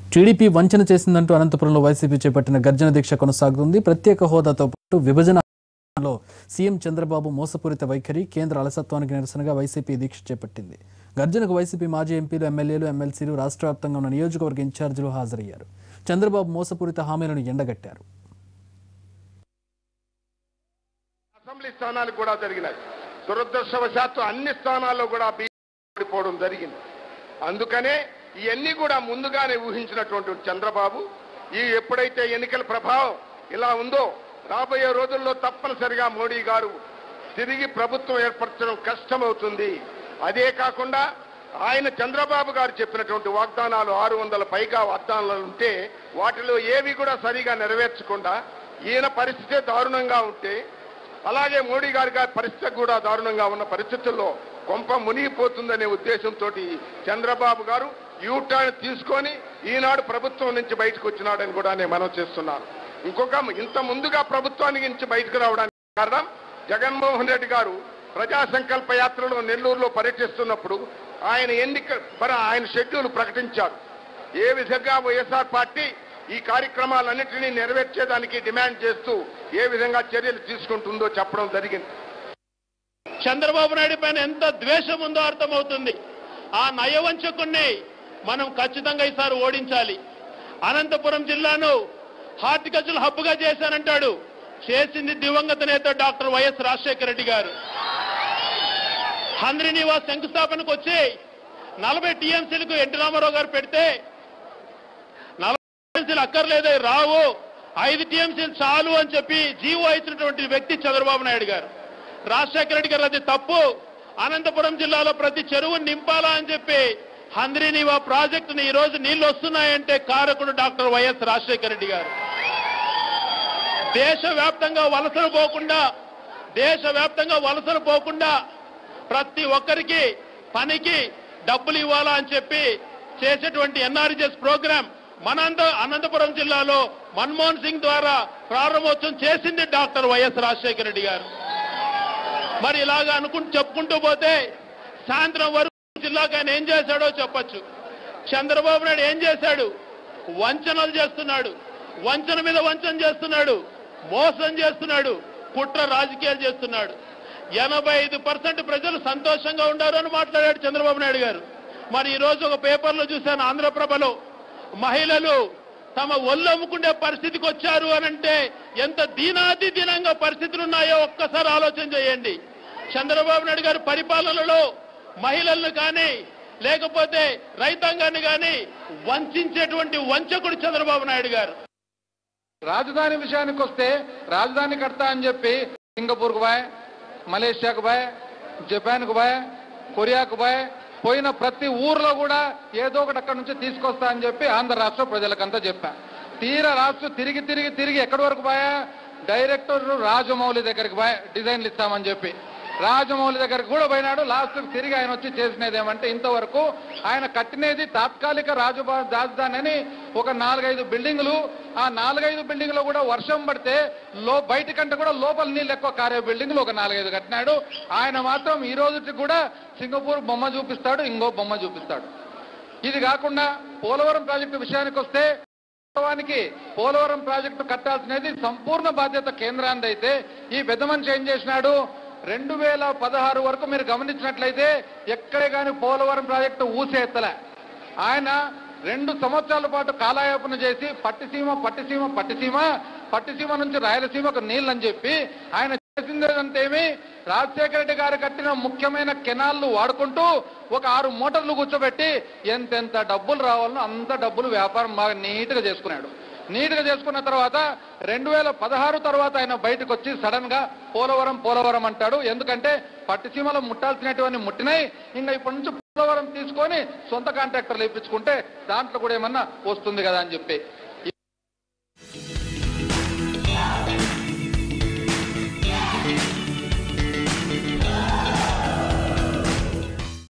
TDP వంచన చేసిందంటూ అనంతపురంలో YCP చేపట్టిన గర్జన దీక్ష కొనసాగుతుంది ప్రత్యేక హోదాతో పాటు విభజన లో సీఎం చంద్రబాబు మోసపూరిత వైఖరి కేంద్ర అలసత్వానికి నిరసనగా వైసీపీ దీక్ష చేపట్టింది గర్జనకు వైసీపీ మాజీ ఎంపీలు ఎమ్మెల్యేలు ఎమ్మెల్సీలు రాష్ట్ర వ్యాప్తంగా ఉన్న నియోజకవర్గ ఇన్ఛార్జీలు హాజరయ్యారు చంద్రబాబు మోసపూరిత హామీలను ఎండగట్టారు అసెంబ్లీ స్థానాలు కూడా జరిగినాయి దురదృష్టవశాత్తు అన్ని స్థానాల్లో కూడా బీజేపీ ఓడిపోవడం జరిగింది అందుకనే ఇవన్నీ కూడా ముందుగానే ఊహించినటువంటి చంద్రబాబు ఈ ఎప్పుడైతే ఎన్నికల ప్రభావం ఇలా ఉందో రాబోయే రోజుల్లో తప్పనిసరిగా మోడీ గారు తిరిగి ప్రభుత్వం ఏర్పరచడం కష్టమవుతుంది అదే కాకుండా ఆయన చంద్రబాబు గారు చెప్పినటువంటి వాగ్దానాలు ఆరు వందల పైగా వాగ్దానాలు ఉంటే వాటిలో ఏవి కూడా సరిగా నెరవేర్చకుండా ఈయన పరిస్థితే దారుణంగా ఉంటే అలాగే మోడీ గారి గారి పరిస్థితి కూడా దారుణంగా ఉన్న పరిస్థితుల్లో కొంప మునిగిపోతుందనే ఉద్దేశంతో చంద్రబాబు గారు యూటర్న్ తీసుకొని ఈనాడు ప్రభుత్వం నుంచి బయటకు వచ్చినాడని కూడా నేను మనం చేస్తున్నాను ఇంకొక ఇంత ముందుగా ప్రభుత్వానికి నుంచి బయటకు రావడానికి కారణం జగన్మోహన్ రెడ్డి గారు ప్రజా సంకల్ప యాత్రలో నెల్లూరులో పర్యటిస్తున్నప్పుడు ఆయన ఎన్నిక మరి ఆయన షెడ్యూల్ ప్రకటించారు ఏ విధంగా వైఎస్ఆర్ పార్టీ ఈ కార్యక్రమాలన్నింటినీ నెరవేర్చేదానికి డిమాండ్ చేస్తూ ఏ విధంగా చర్యలు తీసుకుంటుందో చెప్పడం జరిగింది చంద్రబాబు నాయుడు పైన ఎంత ద్వేషం ఉందో అర్థమవుతుంది ఆ నయవంచకుణ్ణి మనం ఖచ్చితంగా ఈసారి ఓడించాలి అనంతపురం జిల్లాను హార్టికల్చర్ హబ్గా చేశానంటాడు చేసింది దివంగత నేత డాక్టర్ వైఎస్ రాజశేఖర రెడ్డి గారు హంద్రి నివాస్ శంకుస్థాపనకు వచ్చి నలభై టీఎంసీలకు ఎన్టీ రామారావు గారు పెడితే నలభై టీఎంసీలు అక్కర్లేదే రావు ఐదు టీఎంసీలు చాలు అని చెప్పి జీవో ఇచ్చినటువంటి వ్యక్తి చంద్రబాబు నాయుడు గారు రాజశేఖర రెడ్డి గారు అది తప్పు అనంతపురం జిల్లాలో ప్రతి చెరువు నింపాలా అని చెప్పి హంద్రీనివా ప్రాజెక్టుని ఈ రోజు నీళ్లు వస్తున్నాయంటే కారకుడు డాక్టర్ వైఎస్ రాజశేఖర రెడ్డి గారు దేశవ్యాప్తంగా వలసలు పోకుండా దేశవ్యాప్తంగా వలసలు పోకుండా ప్రతి ఒక్కరికి పనికి డబ్బులు ఇవ్వాలా అని చెప్పి చేసేటువంటి ఎన్ఆర్జెస్ ప్రోగ్రాం మనంత అనంతపురం జిల్లాలో మన్మోహన్ సింగ్ ద్వారా ప్రారంభోత్సవం చేసింది డాక్టర్ వైఎస్ రాజశేఖర రెడ్డి గారు మరి ఇలాగా అనుకుంటూ చెప్పుకుంటూ పోతే సాయంత్రం వరకు జిల్లాకు ఆయన ఏం చేశాడో చెప్పొచ్చు చంద్రబాబు నాయుడు ఏం చేశాడు వంచనలు చేస్తున్నాడు వంచన మీద వంచన చేస్తున్నాడు మోసం చేస్తున్నాడు కుట్ర రాజకీయాలు చేస్తున్నాడు ఎనభై ఐదు పర్సెంట్ ప్రజలు సంతోషంగా ఉన్నారు అని మాట్లాడాడు చంద్రబాబు నాయుడు గారు మరి ఈ రోజు ఒక పేపర్లో చూశాను ఆంధ్రప్రభలో మహిళలు తమ ఒళ్ళు అమ్ముకునే పరిస్థితికి వచ్చారు అని అంటే ఎంత దీనాతి దీనంగా పరిస్థితులు ఉన్నాయో ఒక్కసారి ఆలోచన చేయండి చంద్రబాబు నాయుడు గారి పరిపాలనలో మహిళలను కానీ లేకపోతే రైతాంగాన్ని కానీ వంచేటువంటి వంచకుడు చంద్రబాబు నాయుడు గారు రాజధాని విషయానికి వస్తే రాజధాని కడతా అని చెప్పి సింగపూర్కు బాయ్ మలేషియాకు బాయ్ జపాన్కు బాయ్ కొరియాకు బాయ్ పోయిన ప్రతి ఊర్లో కూడా ఏదో ఒకటి అక్కడ నుంచి తీసుకొస్తా అని చెప్పి ఆంధ్ర రాష్ట్ర ప్రజలకంతా చెప్పా తీర రాష్ట్రం తిరిగి తిరిగి తిరిగి ఎక్కడి వరకు బాయా డైరెక్టర్ రాజమౌళి దగ్గరికి బాయ్ డిజైన్లు ఇస్తామని చెప్పి రాజమౌళి దగ్గరికి కూడా పోయినాడు లాస్ట్ తిరిగి ఆయన వచ్చి చేసినది ఏమంటే ఇంతవరకు ఆయన కట్టినది తాత్కాలిక రాజు రాజధాని అని ఒక నాలుగైదు బిల్డింగులు ఆ నాలుగైదు బిల్డింగ్లో కూడా వర్షం పడితే లో బయట కంటే కూడా లోపల నీళ్ళు ఎక్కువ కారే బిల్డింగ్లు ఒక నాలుగైదు కట్టినాడు ఆయన మాత్రం ఈ రోజుకి కూడా సింగపూర్ బొమ్మ చూపిస్తాడు ఇంకో బొమ్మ చూపిస్తాడు ఇది కాకుండా పోలవరం ప్రాజెక్టు విషయానికి వస్తే వాస్తవానికి పోలవరం ప్రాజెక్టు కట్టాల్సినది సంపూర్ణ బాధ్యత కేంద్రానికి అయితే ఈ పెద్ద మనిషి ఏం చేసినాడు రెండు వేల పదహారు వరకు మీరు గమనించినట్లయితే ఎక్కడే కానీ పోలవరం ప్రాజెక్టు ఊసేత్తలే ఆయన రెండు సంవత్సరాల పాటు కాలయాపన చేసి పట్టిసీమ పట్టిసీమ పట్టిసీమ పట్టిసీమ నుంచి రాయలసీమకు నీళ్ళని చెప్పి ఆయన చేసిందంటే ఏమి రాజశేఖర రెడ్డి గారు కట్టిన ముఖ్యమైన కెనాల్లు వాడుకుంటూ ఒక ఆరు మోటార్లు కూర్చోబెట్టి ఎంతెంత డబ్బులు రావాలనో అంత డబ్బులు వ్యాపారం బాగా నీట్గా చేసుకున్నాడు నీట్గా చేసుకున్న తర్వాత రెండు వేల పదహారు తర్వాత ఆయన బయటకు వచ్చి సడన్ గా పోలవరం పోలవరం అంటాడు ఎందుకంటే పట్టిసీమలో ముట్టాల్సినటువంటి ముట్టినాయి ఇంకా ఇప్పటి నుంచి పోలవరం తీసుకొని సొంత కాంట్రాక్టర్లు ఇప్పించుకుంటే దాంట్లో కూడా ఏమన్నా వస్తుంది కదా అని చెప్పి